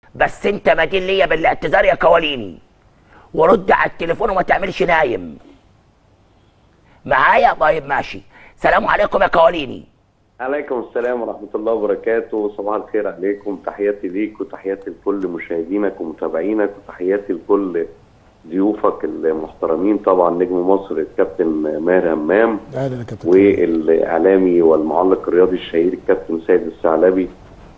بس انت مدين ليا بالاعتذار يا كواليني ورد على التليفون وما تعملش نايم معايا طيب ماشي سلام عليكم يا كواليني عليكم السلام ورحمة الله وبركاته صباح الخير عليكم تحياتي ليك وتحياتي لكل مشاهدينك ومتابعينك وتحياتي لكل ضيوفك المحترمين طبعا نجم مصر الكابتن ماهر همام اهلا يا كابتن والاعلامي والمعلق الرياضي الشهير الكابتن سيد الثعلبي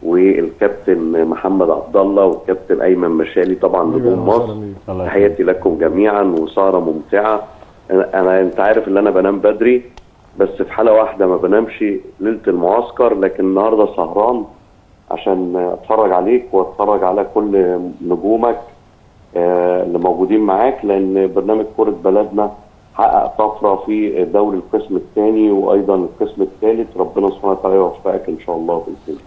والكابتن محمد عبد الله والكابتن ايمن مشالي طبعا نجوم مصر تحياتي لكم جميعا وسهره ممتعه انا أنا- انت عارف ان انا بنام بدري بس في حاله واحده ما بنامش ليله المعسكر لكن النهارده سهران عشان اتفرج عليك واتفرج على كل نجومك آه، اللي موجودين معاك لان برنامج كره بلدنا حقق طفره في دوري القسم الثاني وايضا القسم الثالث ربنا سبحانه وتعالى يوفقك ان شاء الله باذن الله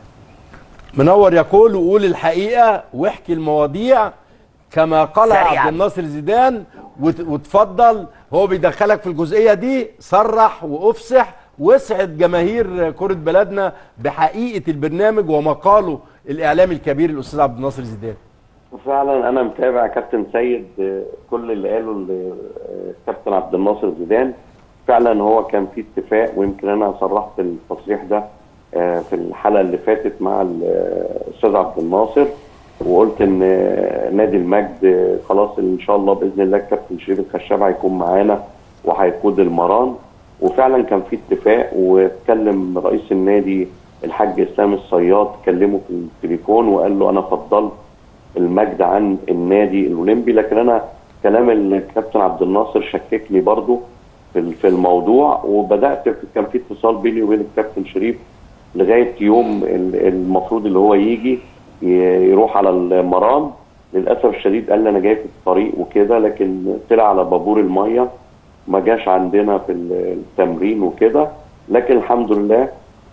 منور يقول وقول الحقيقه واحكي المواضيع كما قال سريعاً. عبد الناصر زيدان وت- وتفضل هو بيدخلك في الجزئيه دي صرح وافصح واسعد جماهير كره بلدنا بحقيقه البرنامج ومقاله الاعلامي الكبير الاستاذ عبد الناصر زيدان فعلا انا متابع كابتن سيد آه، كل اللي قاله ال- آه، كابتن عبد الناصر زيدان فعلا هو كان في اتفاق ويمكن انا صرحت التصريح ده آه، في الحلقه اللي فاتت مع الاستاذ عبد الناصر وقلت ان آه، نادي المجد آه، خلاص ان شاء الله باذن الله الكابتن شريف الخشاب هيكون معانا وهيقود المران وفعلا كان في اتفاق واتكلم رئيس النادي الحاج اسلام الصياد كلمه في التليفون وقال له انا فضلت المجد عن النادي الاولمبي لكن انا كلام الكابتن عبد الناصر شككني برضو في في الموضوع وبدات في- كان في اتصال بيني وبين الكابتن شريف لغايه يوم ال- المفروض اللي هو يجي ي- يروح على المرام للاسف الشديد قال لي انا جاي في الطريق وكده لكن طلع على بابور الميه ما جاش عندنا في التمرين وكده لكن الحمد لله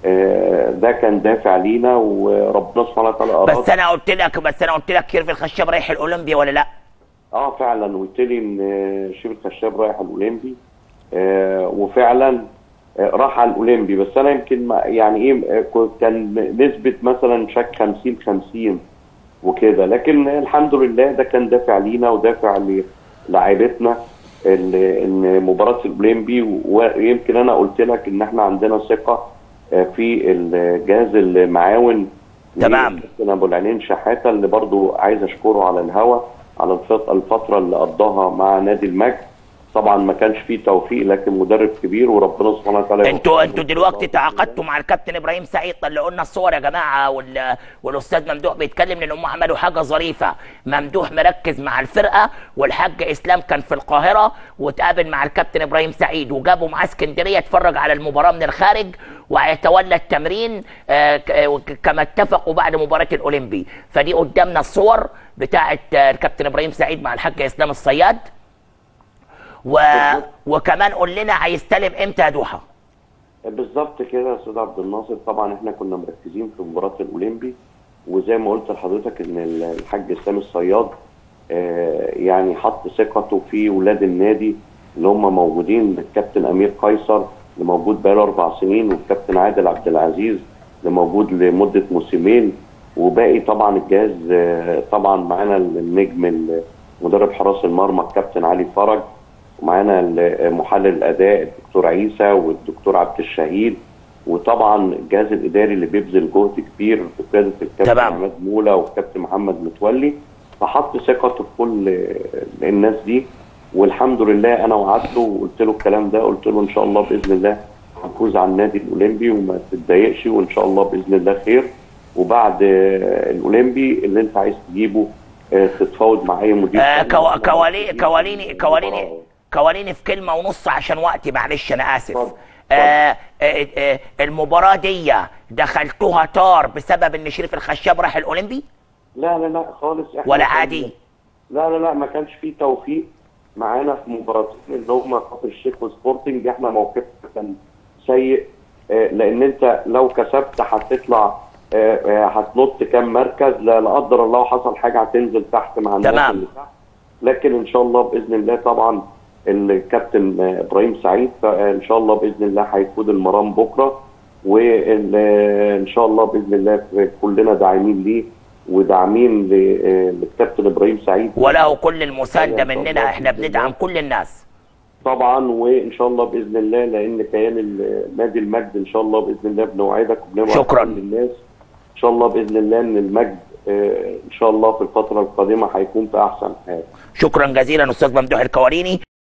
آه، ده كان دافع لينا وربنا سبحانه وتعالى اراد بس انا قلت لك بس انا قلت لك شريف الخشاب رايح الاولمبي ولا لا اه فعلا قلت لي ان شيب الخشاب رايح الاولمبي آه وفعلا آه راح على الاولمبي بس انا يمكن ما- يعني ايه آه، كنت- كان نسبه مثلا شك 50 50 وكده لكن الحمد لله ده كان دافع لينا ودافع للاعيبتنا ال- ان مباراه الاولمبي ويمكن انا قلت لك ان احنا عندنا ثقه آه، في الجهاز المعاون تمام. كابتن ابو العينين شحاته اللي برضو عايز اشكره على الهوا على الفت- الفتره اللي قضاها مع نادي المجد طبعا ما كانش فيه توفيق لكن مدرب كبير وربنا سبحانه وتعالى انتوا يوفقه. انتوا دلوقتي تعاقدتوا مع الكابتن ابراهيم سعيد طلعوا لنا الصور يا جماعه وال... والاستاذ ممدوح بيتكلم لان هم عملوا حاجه ظريفه ممدوح مركز مع الفرقه والحاج اسلام كان في القاهره وتقابل مع الكابتن ابراهيم سعيد وجابوا معاه اسكندريه اتفرج على المباراه من الخارج وهيتولى التمرين آه، ك- آه، وك- كما اتفقوا بعد مباراه الاولمبي فدي قدامنا الصور بتاعه آه، الكابتن ابراهيم سعيد مع الحاج اسلام الصياد و... وكمان قول لنا هيستلم امتى يا دوحه بالظبط كده يا استاذ عبد الناصر طبعا احنا كنا مركزين في مباراه الاولمبي وزي ما قلت لحضرتك ان الحاج اسلام الصياد آه، يعني حط ثقته في ولاد النادي اللي هم موجودين الكابتن امير قيصر اللي موجود بقاله اربع سنين والكابتن عادل عبد العزيز اللي موجود لمده موسمين وباقي طبعا الجهاز آه، طبعا معانا النجم ال- مدرب حراس المرمى الكابتن علي فرج ومعانا ال- محلل الاداء الدكتور عيسى والدكتور عبد الشهيد وطبعا الجهاز الاداري اللي بيبذل جهد كبير بقياده الكابتن تمام. عماد موله والكابتن محمد متولي فحط ثقته في كل الناس دي والحمد لله انا وعدته وقلت له الكلام ده قلت له ان شاء الله باذن الله هنفوز على النادي الاولمبي وما تتضايقش وان شاء الله باذن الله خير وبعد آه، الاولمبي اللي انت عايز تجيبه آه، تتفاوض مع اي مدير آه فني. كوا- كوالي كواليني كواليني كواليني في كلمه ونص عشان وقتي معلش انا اسف اتفضل. آه آه آه المباراه دي دخلتوها طار بسبب ان شريف الخشاب راح الاولمبي لا لا لا خالص احنا ولا كان- عادي لا لا لا ما كانش فيه توفيق معانا في مباراتين اللي هم كفر الشيخ وسبورتنج احنا موقفنا كان سيء آه، لان انت لو كسبت هتطلع آه، آه، هتنط كام مركز لا لا قدر الله حصل حاجه هتنزل تحت مع الناس تمام. اللي تحت لكن ان شاء الله باذن الله طبعا الكابتن آه، ابراهيم سعيد فان شاء الله باذن الله هيقود المرام بكره وان شاء الله باذن الله كلنا داعمين ليه وداعمين ل- آه، للكابتن ابراهيم سعيد وله كل المسانده إن شاء مننا الله احنا بإذن بندعم الله. كل الناس طبعا وان شاء الله باذن الله لان كيان ال- نادي المجد ان شاء الله باذن الله بنوعدك وبنوعد شكراً. كل الناس ان شاء الله باذن الله ان المجد آه، ان شاء الله في الفتره القادمه هيكون في احسن حال شكرا جزيلا استاذ ممدوح الكواريني